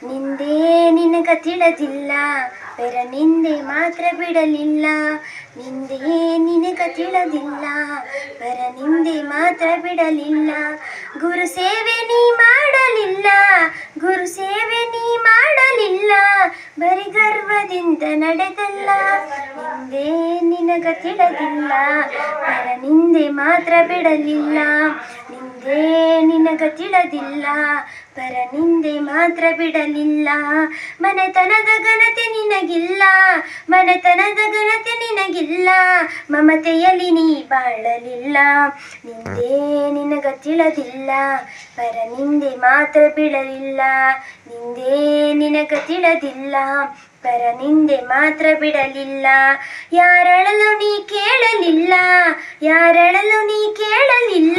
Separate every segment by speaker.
Speaker 1: ನಿಂದೇ ನಿನಗ ತಿಳಿದಿಲ್ಲ ಪರ ನಿಂದೆ ಮಾತ್ರ ಬಿಡಲಿಲ್ಲ ನಿಂದೇ ನಿನಗ ತಿಳಿದಿಲ್ಲ ಪರ ನಿಂದೆ ಮಾತ್ರ ಬಿಡಲಿಲ್ಲ ಗುರು ಸೇವೆ ನೀ ಮಾಡಲಿಲ್ಲ ಗುರು ಸೇವೆ ನೀ ಮಾಡಲಿಲ್ಲ ಬರಿ ಗರ್ವದಿಂದ ನಡೆದಲ್ಲ ನಿಂದೇ ನಿನಗ ತಿಳಿದಿಲ್ಲ ಪರ ನಿಂದೆ ಮಾತ್ರ ಬಿಡಲಿಲ್ಲ ನಿಂದೇ ನಿನಗ ತಿಳಿದಿಲ್ಲ ಪರ ನಿಂದೆ ಮಾತ್ರ ಬಿಡಲಿಲ್ಲ ಮನೆತನದ ಘನತೆ ನಿನಗಿಲ್ಲ ಮನೆತನದ ಘನತೆ ನಿನಗಿಲ್ಲ ಮಮತೆಯಲ್ಲಿ ನೀ ಬಾಳಲಿಲ್ಲ ನಿಂದೇ ನಿನಗ ತಿಳಿದಿಲ್ಲ ಪರ ನಿಂದೆ ಮಾತ್ರ ಬಿಡಲಿಲ್ಲ ನಿಂದೇ ನಿನಗ ತಿಳಿದಿಲ್ಲ ಪರ ನಿಂದೆ ಮಾತ್ರ ಬಿಡಲಿಲ್ಲ ಯಾರಳಲು ನೀ ಕೇಳಲಿಲ್ಲ ಯಾರಳಲು ನೀ ಕೇಳಲಿಲ್ಲ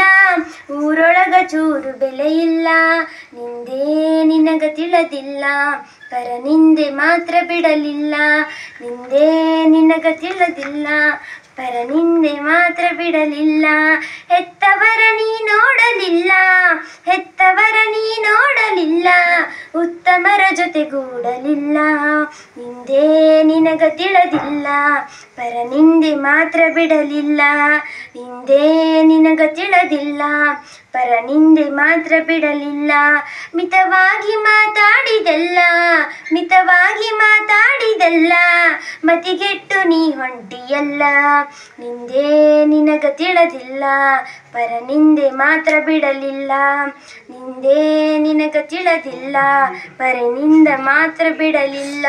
Speaker 1: ಊರೊಳಗ ಚೂರು ಬೆಲೆ ಇಲ್ಲ ನಿಂದೇ ನಿನಗ ತಿಳಿದಿಲ್ಲ ಪರ ನಿಂದೆ ಮಾತ್ರ ಬಿಡಲಿಲ್ಲ ನಿಂದೇ ನಿನಗ ತಿಳಿದಿಲ್ಲ ಪರ ನಿಂದೆ ಮಾತ್ರ ಬಿಡಲಿಲ್ಲ ಹೆತ್ತವರ ನೀ ನೋಡಲಿಲ್ಲ ಹೆತ್ತವರ ನೀ ನೋಡಲಿಲ್ಲ ಉತ್ತಮರ ಜೊತೆಗೂಡಲಿಲ್ಲ ನಿಂದೇ ನಿನಗ ತಿಳಿದಿಲ್ಲ ಪರ ನಿಂದೆ ಮಾತ್ರ ಬಿಡಲಿಲ್ಲ ನಿಂದೇ ನಿನಗ ತಿಳಿದಿಲ್ಲ ಪರ ನಿಂದೆ ಮಾತ್ರ ಬಿಡಲಿಲ್ಲ ಮಿತವಾಗಿ ಮಾತಾಡಿದೆಲ್ಲ ಮಿತವಾಗಿ ಮಾತಾಡಿದೆಲ್ಲ ಮತಿಗೆಟ್ಟು ನೀ ಹೊಂಟಿಯಲ್ಲ ನಿಂದೇ ನಿನಗ ತಿಳಿದಿಲ್ಲ ಪರ ನಿಂದೆ ಮಾತ್ರ ಬಿಡಲಿಲ್ಲ ನಿಂದೇ ನಿನಗ ತಿಳಿದಿಲ್ಲ ಪರನಿಂದ ಮಾತ್ರ ಬಿಡಲಿಲ್ಲ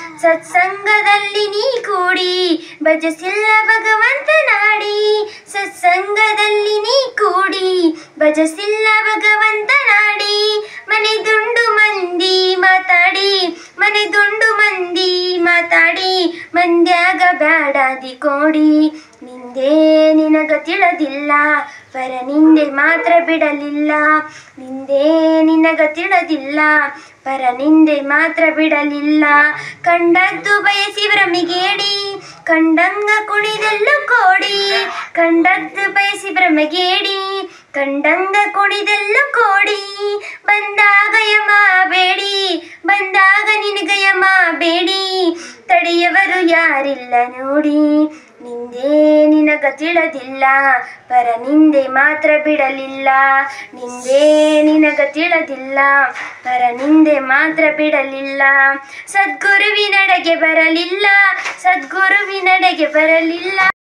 Speaker 1: ಸತ್ಸಂಗದಲ್ಲಿ ನೀ ಕೂಡಿ ಭಜಸಿಲ್ಲ ಭಗವಂತನಾಡಿ ಸತ್ಸಂಗದಲ್ಲಿ ನೀ ಕೂಡಿ ಭಜಸಿಲ್ಲ ಭಗವಂತನಾಡಿ ಮನೆ ದುಂಡು ಮಂದಿ ಮಾತಾಡಿ ಮನೆ ದುಂಡು ಮಂದಿ ಮಾತಾಡಿ ಮಂದ್ಯಾಗ ಬ್ಯಾಡಾದಿ ಕೋಡಿ ನಿಂದೇ ನಿನಗ ತಿಳಿದಿಲ್ಲ ಪರ ನಿಂದೆ ಮಾತ್ರ ಬಿಡಲಿಲ್ಲ ನಿಂದೇ ನಿನಗ ತಿಳಿದಿಲ್ಲ ಪರ ನಿಂದೆ ಮಾತ್ರ ಬಿಡಲಿಲ್ಲ ಕಂಡದ್ದು ಬಯಸಿ ಭ್ರಮಿಗೇಡಿ ಕಂಡಂಗ ಕುಣಿದೆಲ್ಲು ಕೋಡಿ ಕಂಡದ್ದು ಬಯಸಿ ಭ್ರಮಗೇಡಿ ಕಂಡಂಗ ಕುಣಿದೆಲ್ಲು ಕೋಡಿ ಬಂದಾಗ ಯಮ ಬೇಡಿ ಬಂದಾಗ ನಿನಗ ಯಮ ಬೇಡಿ ತಡೆಯವರು ಯಾರಿಲ್ಲ ನೋಡಿ ನಿಂದೇ ನಿನಗ ತಿಳಿದಿಲ್ಲ ಪರ ನಿಂದೆ ಮಾತ್ರ ಬಿಡಲಿಲ್ಲ ನಿಂದೇ ನಿನಗ ತಿಳಿದಿಲ್ಲ ಪರ ನಿಂದೆ ಮಾತ್ರ ಬಿಡಲಿಲ್ಲ ಸದ್ಗುರುವಿನಡೆಗೆ ಬರಲಿಲ್ಲ ಸದ್ಗುರುವಿನಡೆಗೆ ಬರಲಿಲ್ಲ